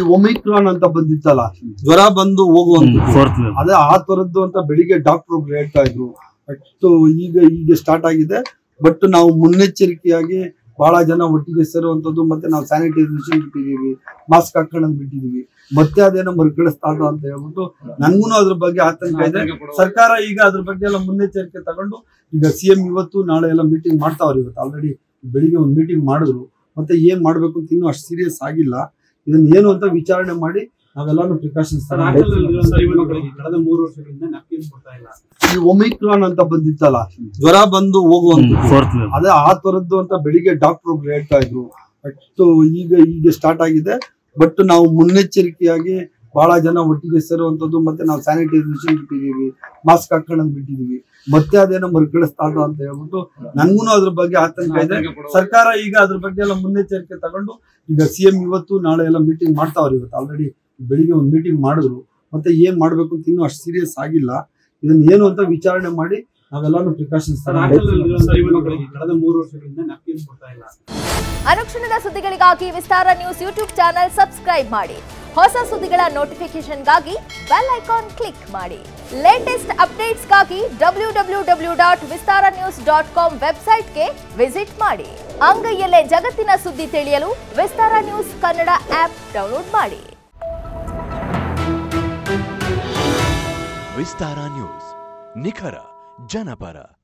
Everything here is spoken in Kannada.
ಈ ಒಮಿಕ್ರಾನ್ ಅಂತ ಬಂದಿತ್ತಲ್ಲ ಜ್ವರ ಬಂದು ಹೋಗುವಂತ ಫೋರ್ತ್ ಅದೇ ಆ ತರದ್ದು ಅಂತ ಬೆಳಿಗ್ಗೆ ಡಾಕ್ಟರ್ ಒಬ್ರು ಹೇಳ್ತಾ ಇದ್ರು ಅಷ್ಟು ಈಗ ಈಗ ಸ್ಟಾರ್ಟ್ ಆಗಿದೆ ಬಟ್ ನಾವು ಮುನ್ನೆಚ್ಚರಿಕೆಯಾಗಿ ಬಹಳ ಜನ ಒಟ್ಟಿಗೆ ಸೇರುವಂತದ್ದು ಮತ್ತೆ ನಾವು ಸ್ಯಾನಿಟೈಸೇಷನ್ ಬಿಟ್ಟಿದೀವಿ ಮಾಸ್ಕ್ ಹಾಕೊಳ್ಳೋದು ಬಿಟ್ಟಿದೀವಿ ಮತ್ತೆ ಅದೇನೋ ಮರುಕಳಿಸ್ತಾ ಇದೆ ಅಂತ ಹೇಳ್ಬಿಟ್ಟು ನನ್ಗೂ ಅದ್ರ ಬಗ್ಗೆ ಆತಂಕ ಇದೆ ಸರ್ಕಾರ ಈಗ ಅದ್ರ ಬಗ್ಗೆ ಎಲ್ಲ ಮುನ್ನೆಚ್ಚರಿಕೆ ತಗೊಂಡು ಈಗ ಸಿಎಂ ಇವತ್ತು ನಾಳೆ ಎಲ್ಲ ಮೀಟಿಂಗ್ ಮಾಡ್ತಾವ್ರೆ ಇವತ್ತು ಆಲ್ರೆಡಿ ಬೆಳಿಗ್ಗೆ ಒಂದು ಮೀಟಿಂಗ್ ಮಾಡಿದ್ರು ಮತ್ತೆ ಏನ್ ಮಾಡ್ಬೇಕು ಅಂತ ಇನ್ನೂ ಅಷ್ಟು ಸೀರಿಯಸ್ ಆಗಿಲ್ಲ ಇದನ್ನ ಏನು ಅಂತ ವಿಚಾರಣೆ ಮಾಡಿ ನಾವೆಲ್ಲಾನು ಪ್ರಿಕಾಷನ್ಸ್ ಕಳೆದ ಮೂರು ವರ್ಷಗಳಿಂದ ನ್ಯಾಪ್ಕಿನ್ ಕೊಡ್ತಾ ಇಲ್ಲ ಈ ಒಮಿಕ್ರಾನ್ ಅಂತ ಬಂದಿತ್ತಲ್ಲ ಜ್ವರ ಬಂದು ಹೋಗುವಂತ ಫೋರ್ತ್ ಅದೇ ಆ ತರದ್ದು ಅಂತ ಬೆಳಿಗ್ಗೆ ಡಾಕ್ಟರ್ ಒಬ್ರು ಹೇಳ್ತಾ ಇದ್ರು ಅಷ್ಟು ಈಗ ಈಗ ಸ್ಟಾರ್ಟ್ ಆಗಿದೆ ಬಟ್ ನಾವು ಮುನ್ನೆಚ್ಚರಿಕೆಯಾಗಿ ಬಹಳ ಜನ ಒಟ್ಟಿಗೆ ಸೇರುವಂತದ್ದು ಮತ್ತೆ ನಾವು ಸ್ಯಾನಿಟೈಸೇಷನ್ ಬಿಟ್ಟಿದೀವಿ ಮಾಸ್ಕ್ ಹಾಕೊಳ್ಳೋದು ಬಿಟ್ಟಿದೀವಿ ಮತ್ತೆ ಅದೇನೋ ಮರುಕಳಿಸ್ತಾ ಇದೆ ಅಂತ ಹೇಳ್ಬಿಟ್ಟು ನನ್ಗೂ ಅದ್ರ ಬಗ್ಗೆ ಆತಂಕ ಇದೆ ಸರ್ಕಾರ ಈಗ ಅದ್ರ ಬಗ್ಗೆ ಎಲ್ಲ ಮುನ್ನೆಚ್ಚರಿಕೆ ತಗೊಂಡು ಈಗ ಸಿಎಂ ಇವತ್ತು ನಾಳೆ ಎಲ್ಲ ಮೀಟಿಂಗ್ ಮಾಡ್ತಾವ್ರೆ ಇವತ್ತು ಆಲ್ರೆಡಿ ಬೆಳಿಗ್ಗೆ ಒಂದು ಮೀಟಿಂಗ್ ಮಾಡಿದ್ರು ಮತ್ತೆ ಏನ್ ಮಾಡ್ಬೇಕು ಅಂತ ಇನ್ನೂ ಅಷ್ಟು ಸೀರಿಯಸ್ ಆಗಿಲ್ಲ ಇದನ್ನ ಏನು ಅಂತ ವಿಚಾರಣೆ ಮಾಡಿ ನಾವೆಲ್ಲಾನು ಪ್ರಿಕಾಷನ್ಸ್ ಕಳೆದ ಮೂರು ವರ್ಷಗಳಿಂದ ನ್ಯಾಪ್ಕಿನ್ ಕೊಡ್ತಾ ಇಲ್ಲ ಅನುಕ್ಷಣದ ಸುದ್ದಿಗಳಿಗಾಗಿ Vistara news YouTube channel subscribe ಮಾಡಿ ಹೊಸ ಸುದ್ದಿಗಳ ನೋಟಿಫಿಕೇಶನ್ಗಾಗಿ ಬೆಲ್ ಐಕಾನ್ ಕ್ಲಿಕ್ ಮಾಡಿ ಲೇಟೆಸ್ಟ್ ಅಪ್ಡೇಟ್ಸ್ಗಾಗಿ W W W dot Vistara news dot com ವೆಬ್ಸೈಟ್ಗೆ ವಿಸಿಟ್ ಮಾಡಿ ಅಂಗೈಯಲ್ಲೇ ಜಗತ್ತಿನ ಸುದ್ದಿ ತಿಳಿಯಲು Vistara news Kannada app download ಮಾಡಿ ವಿಸ್ತಾರ ನ್ಯೂಸ್ ನಿಖರ ಜನಪರ